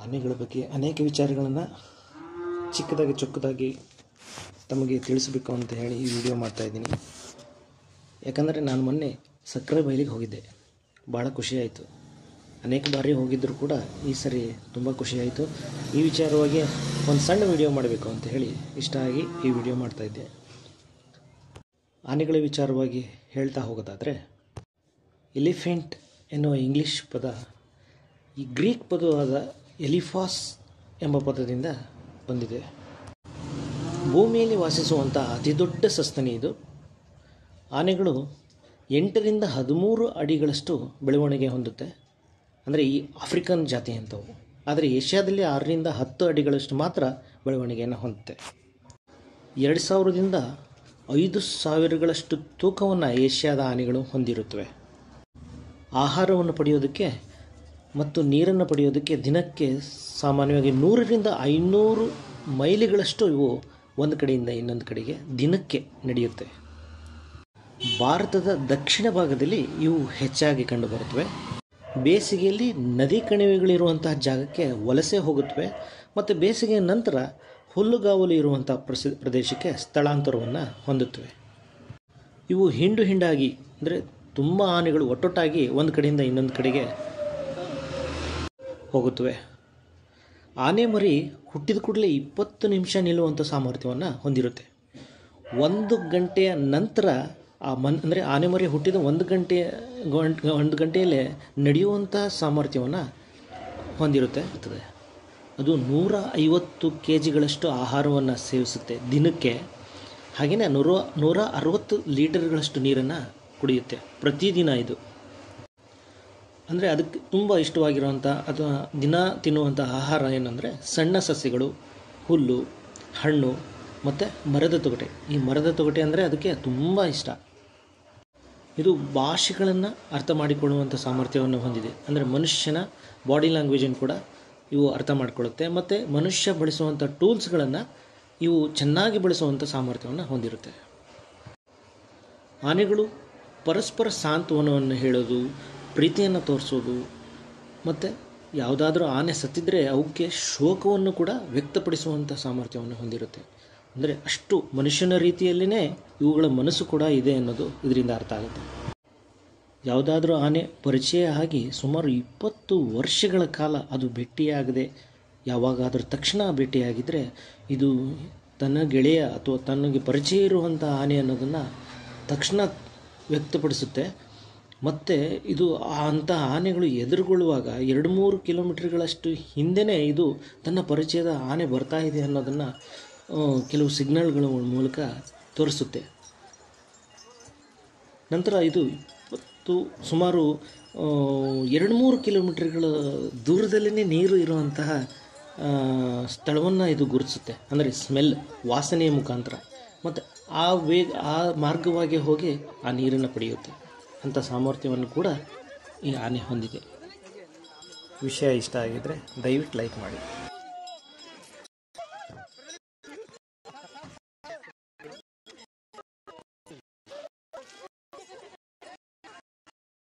ಆನೆಗಳ ಬಗ್ಗೆ ಅನೇಕ ವಿಚಾರಗಳನ್ನು ಚಿಕ್ಕದಾಗಿ ಚೊಕ್ಕದಾಗಿ ತಮಗೆ ತಿಳಿಸಬೇಕು ಅಂತ ಹೇಳಿ ಈ ವಿಡಿಯೋ ಮಾಡ್ತಾಯಿದ್ದೀನಿ ಯಾಕಂದರೆ ನಾನು ಮೊನ್ನೆ ಸಕ್ಕರೆ ಬಯಲಿಗೆ ಹೋಗಿದ್ದೆ ಭಾಳ ಖುಷಿಯಾಯಿತು ಅನೇಕ ಬಾರಿ ಹೋಗಿದ್ದರೂ ಕೂಡ ಈ ಸರಿ ತುಂಬ ಖುಷಿಯಾಯಿತು ಈ ವಿಚಾರವಾಗಿ ಒಂದು ಸಣ್ಣ ವಿಡಿಯೋ ಮಾಡಬೇಕು ಅಂತ ಹೇಳಿ ಇಷ್ಟ ಆಗಿ ಈ ವಿಡಿಯೋ ಮಾಡ್ತಾಯಿದ್ದೆ ಆನೆಗಳ ವಿಚಾರವಾಗಿ ಹೇಳ್ತಾ ಹೋಗೋದಾದರೆ ಎಲಿಫೆಂಟ್ ಎನ್ನುವ ಇಂಗ್ಲೀಷ್ ಪದ ಈ ಗ್ರೀಕ್ ಪದವಾದ ಎಲಿಫಾಸ್ ಎಂಬ ಪದದಿಂದ ಬಂದಿದೆ ಭೂಮಿಯಲ್ಲಿ ವಾಸಿಸುವಂಥ ಅತಿದೊಡ್ಡ ಸಸ್ತನಿ ಇದು ಆನೆಗಳು ಎಂಟರಿಂದ ಹದಿಮೂರು ಅಡಿಗಳಷ್ಟು ಬೆಳವಣಿಗೆ ಹೊಂದುತ್ತೆ ಅಂದರೆ ಈ ಆಫ್ರಿಕನ್ ಜಾತಿ ಅಂಥವು ಆದರೆ ಏಷ್ಯಾದಲ್ಲಿ ಆರರಿಂದ ಹತ್ತು ಅಡಿಗಳಷ್ಟು ಮಾತ್ರ ಬೆಳವಣಿಗೆಯನ್ನು ಹೊಂದುತ್ತೆ ಎರಡು ಸಾವಿರದಿಂದ ಐದು ಸಾವಿರಗಳಷ್ಟು ತೂಕವನ್ನು ಏಷ್ಯಾದ ಆನೆಗಳು ಹೊಂದಿರುತ್ತವೆ ಆಹಾರವನ್ನು ಪಡೆಯೋದಕ್ಕೆ ಮತ್ತು ನೀರನ್ನು ಪಡೆಯೋದಕ್ಕೆ ದಿನಕ್ಕೆ ಸಾಮಾನ್ಯವಾಗಿ ನೂರರಿಂದ ಐನೂರು ಮೈಲಿಗಳಷ್ಟು ಇವು ಒಂದು ಕಡೆಯಿಂದ ಇನ್ನೊಂದು ಕಡೆಗೆ ದಿನಕ್ಕೆ ನಡೆಯುತ್ತೆ ಭಾರತದ ದಕ್ಷಿಣ ಭಾಗದಲ್ಲಿ ಇವು ಹೆಚ್ಚಾಗಿ ಕಂಡುಬರುತ್ತವೆ ಬೇಸಿಗೆಯಲ್ಲಿ ನದಿ ಕಣಿವೆಗಳಿರುವಂತಹ ಜಾಗಕ್ಕೆ ವಲಸೆ ಹೋಗುತ್ತವೆ ಮತ್ತು ಬೇಸಿಗೆಯ ನಂತರ ಹುಲ್ಲುಗಾವಲು ಇರುವಂಥ ಪ್ರಸಿ ಪ್ರದೇಶಕ್ಕೆ ಸ್ಥಳಾಂತರವನ್ನು ಹೊಂದುತ್ತವೆ ಇವು ಹಿಂಡು ಹಿಂಡಾಗಿ ಅಂದರೆ ತುಂಬ ಆನೆಗಳು ಒಟ್ಟೊಟ್ಟಾಗಿ ಒಂದು ಕಡೆಯಿಂದ ಇನ್ನೊಂದು ಕಡೆಗೆ ಹೋಗುತ್ತವೆ ಆನೆ ಮರಿ ಹುಟ್ಟಿದ ಕೂಡಲೇ ಇಪ್ಪತ್ತು ನಿಮಿಷ ನಿಲ್ಲುವಂಥ ಸಾಮರ್ಥ್ಯವನ್ನು ಹೊಂದಿರುತ್ತೆ ಒಂದು ಗಂಟೆಯ ನಂತರ ಆ ಮನ್ ಅಂದರೆ ಆನೆ ಮರಿ ಹುಟ್ಟಿದ ಒಂದು ಗಂಟೆಯ ಒಂದು ಗಂಟೆಯಲ್ಲೇ ನಡೆಯುವಂಥ ಸಾಮರ್ಥ್ಯವನ್ನು ಹೊಂದಿರುತ್ತೆ ಇರ್ತದೆ ಅದು ನೂರ ಐವತ್ತು ಕೆ ಜಿಗಳಷ್ಟು ಆಹಾರವನ್ನು ಸೇವಿಸುತ್ತೆ ದಿನಕ್ಕೆ ಹಾಗೆಯೇ ನೂರ ನೂರ ಅರವತ್ತು ಲೀಟರ್ಗಳಷ್ಟು ನೀರನ್ನು ಕುಡಿಯುತ್ತೆ ಪ್ರತಿದಿನ ಇದು ಅಂದರೆ ಅದಕ್ಕೆ ತುಂಬ ಇಷ್ಟವಾಗಿರುವಂಥ ಅಥವಾ ದಿನ ತಿನ್ನುವಂಥ ಆಹಾರ ಏನಂದರೆ ಸಣ್ಣ ಸಸ್ಯಗಳು ಹುಲ್ಲು ಹಣ್ಣು ಮತ್ತು ಮರದ ತೊಗಟೆ ಈ ಮರದ ತೊಗಟೆ ಅಂದರೆ ಅದಕ್ಕೆ ತುಂಬ ಇಷ್ಟ ಇದು ಭಾಷೆಗಳನ್ನು ಅರ್ಥ ಮಾಡಿಕೊಳ್ಳುವಂಥ ಸಾಮರ್ಥ್ಯವನ್ನು ಹೊಂದಿದೆ ಅಂದರೆ ಮನುಷ್ಯನ ಬಾಡಿ ಲ್ಯಾಂಗ್ವೇಜನ್ನು ಕೂಡ ಇವು ಅರ್ಥ ಮಾಡಿಕೊಳ್ಳುತ್ತೆ ಮತ್ತು ಮನುಷ್ಯ ಬಳಸುವಂಥ ಟೂಲ್ಸ್ಗಳನ್ನು ಇವು ಚೆನ್ನಾಗಿ ಬಳಸುವಂಥ ಸಾಮರ್ಥ್ಯವನ್ನು ಹೊಂದಿರುತ್ತೆ ಆನೆಗಳು ಪರಸ್ಪರ ಸಾಂತ್ವನವನ್ನು ಹೇಳೋದು ಪ್ರೀತಿಯನ್ನು ತೋರಿಸೋದು ಮತ್ತು ಯಾವುದಾದ್ರೂ ಆನೆ ಸತ್ತಿದ್ರೆ ಅವಕ್ಕೆ ಶೋಕವನ್ನು ಕೂಡ ವ್ಯಕ್ತಪಡಿಸುವಂಥ ಸಾಮರ್ಥ್ಯವನ್ನು ಹೊಂದಿರುತ್ತೆ ಅಂದರೆ ಅಷ್ಟು ಮನುಷ್ಯನ ರೀತಿಯಲ್ಲಿಯೇ ಇವುಗಳ ಮನಸ್ಸು ಕೂಡ ಇದೆ ಅನ್ನೋದು ಇದರಿಂದ ಅರ್ಥ ಆಗುತ್ತೆ ಯಾವುದಾದ್ರೂ ಆನೆ ಪರಿಚಯ ಆಗಿ ಸುಮಾರು ಇಪ್ಪತ್ತು ವರ್ಷಗಳ ಕಾಲ ಅದು ಭೇಟಿಯಾಗದೆ ಯಾವಾಗಾದರೂ ತಕ್ಷಣ ಭೇಟಿಯಾಗಿದ್ದರೆ ಇದು ತನ್ನ ಗೆಳೆಯ ಅಥವಾ ತನಗೆ ಪರಿಚಯ ಇರುವಂಥ ಆನೆ ಅನ್ನೋದನ್ನು ತಕ್ಷಣ ವ್ಯಕ್ತಪಡಿಸುತ್ತೆ ಮತ್ತು ಇದು ಅಂಥ ಆನೆಗಳು ಎದುರುಗೊಳ್ಳುವಾಗ ಎರಡು ಮೂರು ಕಿಲೋಮೀಟರ್ಗಳಷ್ಟು ಹಿಂದೆಯೇ ಇದು ತನ್ನ ಪರಿಚಯದ ಆನೆ ಬರ್ತಾ ಇದೆ ಅನ್ನೋದನ್ನು ಕೆಲವು ಸಿಗ್ನಲ್ಗಳ ಮೂಲಕ ತೋರಿಸುತ್ತೆ ನಂತರ ಇದು ಇಪ್ಪತ್ತು ಸುಮಾರು ಎರಡು ಮೂರು ಕಿಲೋಮೀಟರ್ಗಳ ದೂರದಲ್ಲೇ ನೀರು ಇರುವಂತಹ ಸ್ಥಳವನ್ನು ಇದು ಗುರುತಿಸುತ್ತೆ ಅಂದರೆ ಸ್ಮೆಲ್ ವಾಸನೆಯ ಮುಖಾಂತರ ಮತ್ತು ಆ ವೇಗ ಆ ಮಾರ್ಗವಾಗಿ ಹೋಗಿ ಆ ನೀರನ್ನು ಪಡೆಯುತ್ತೆ ಅಂಥ ಸಾಮರ್ಥ್ಯವನ್ನು ಕೂಡ ಈ ಆನೆ ಹೊಂದಿದೆ ವಿಷಯ ಇಷ್ಟ ಆಗಿದ್ದರೆ ದಯವಿಟ್ಟು ಲೈಕ್ ಮಾಡಿ